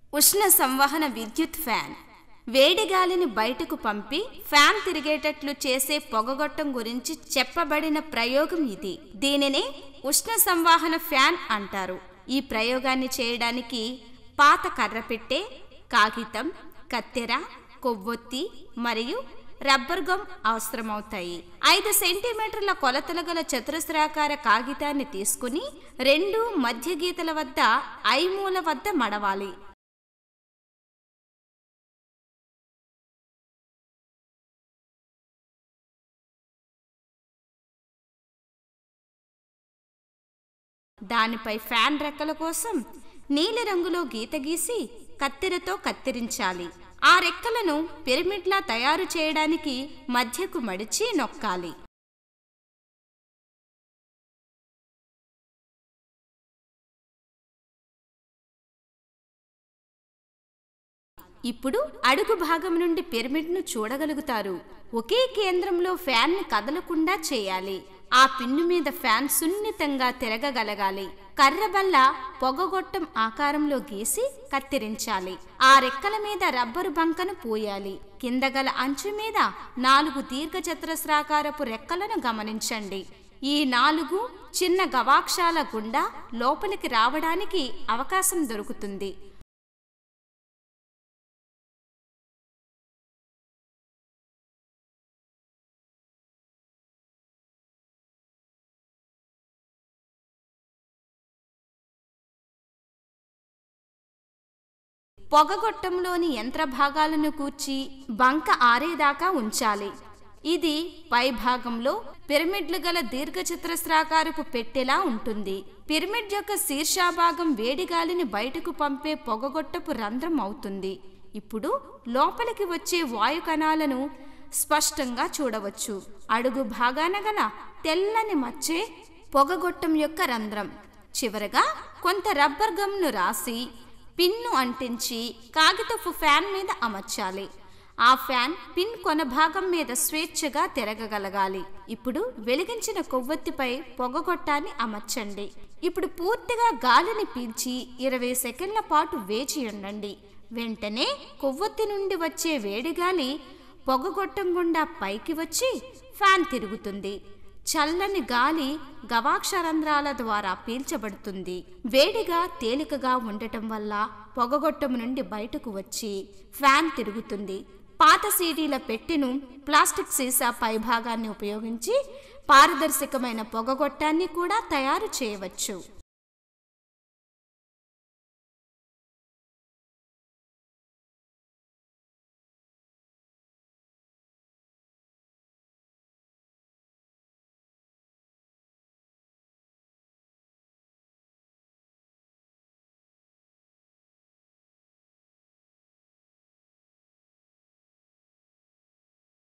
ఉష్ణ సంవహన విద్యుత్ ఫ్యాన్ వేడి గాలిని బయటకు పంపి ఫ్యాన్ తిరిగేటట్లు చేసే పొగగొట్టం గురించి చెప్పబడిన ప్రయోగం ఇది దీనినే ఉష్ణ సంవాహన ఫ్యాన్ అంటారు ఈ ప్రయోగాన్ని చేయడానికి పాత కర్రపెట్టె కాగితం కత్తెర కొవ్వొత్తి మరియు రబ్బర్ గమ్ అవసరమవుతాయి ఐదు సెంటీమీటర్ల కొలతలు గల చతురస్రాకార కాగితాన్ని తీసుకుని రెండు మధ్య గీతల వద్ద ఐమూల వద్ద మడవాలి దానిపై ఫ్యాన్ రెక్కల కోసం నీలిరంగులో గీత గీసి కత్తెరతో కత్తిరించాలి ఆ రెక్కలను పిరమిడ్లా తయారు చేయడానికి మధ్యకు మడిచి నొక్కాలి ఇప్పుడు అడుగు భాగం నుండి పిరమిడ్ను చూడగలుగుతారు ఒకే కేంద్రంలో ఫ్యాన్ని కదలకుండా చేయాలి ఆ పిన్ను మీద ఫ్యాన్ సున్నితంగా తిరగగలగాలి కర్రబల్ల పొగగొట్టం ఆకారంలో గీసి కత్తిరించాలి ఆ రెక్కల మీద రబ్బరు బంకను పూయాలి కింద గల అంచు మీద నాలుగు దీర్ఘచతురస్రాకారపు రెక్కలను గమనించండి ఈ నాలుగు చిన్న గవాక్షాల గుండా లోపలికి రావడానికి అవకాశం దొరుకుతుంది పొగగొట్టంలోని యంత్ర భాగాలను కూర్చి బంక ఆరేదాకా ఉంచాలి ఇది పై భాగంలో పిరమిడ్లు గల దీర్ఘచతురస్రాకారపు పెట్టెలా ఉంటుంది పిరమిడ్ యొక్క శీర్షాభాగం వేడి గాలిని బయటకు పంపే పొగగొట్టపు రంధ్రం అవుతుంది ఇప్పుడు లోపలికి వచ్చే వాయు కణాలను స్పష్టంగా చూడవచ్చు అడుగు భాగాన గల తెల్లని మచ్చే పొగగొట్టం యొక్క రంధ్రం చివరగా కొంత రబ్బర్ గమ్ను రాసి పిన్ను అంటించి కాగితపు ఫ్యాన్ మీద అమర్చాలి ఆ ఫ్యాన్ పిన్ కొన భాగం మీద స్వేచ్ఛగా తిరగగలగాలి ఇప్పుడు వెలిగించిన కొవ్వొత్తిపై పొగగొట్టాన్ని అమర్చండి ఇప్పుడు పూర్తిగా గాలిని పీల్చి ఇరవై సెకండ్ల పాటు వేచి ఉండండి వెంటనే కొవ్వొత్తి నుండి వచ్చే వేడి గాలి పొగగొట్టం గుండా పైకి వచ్చి ఫ్యాన్ తిరుగుతుంది చల్లని గాలి గవాక్షరంధ్రాల ద్వారా పీల్చబడుతుంది వేడిగా తేలికగా ఉండటం వల్ల పొగగొట్టం నుండి బయటకు వచ్చి ఫ్యాన్ తిరుగుతుంది పాత సీడీల పెట్టెను ప్లాస్టిక్ సీసా పైభాగాన్ని ఉపయోగించి పారదర్శకమైన పొగగొట్టాన్ని కూడా తయారు చేయవచ్చు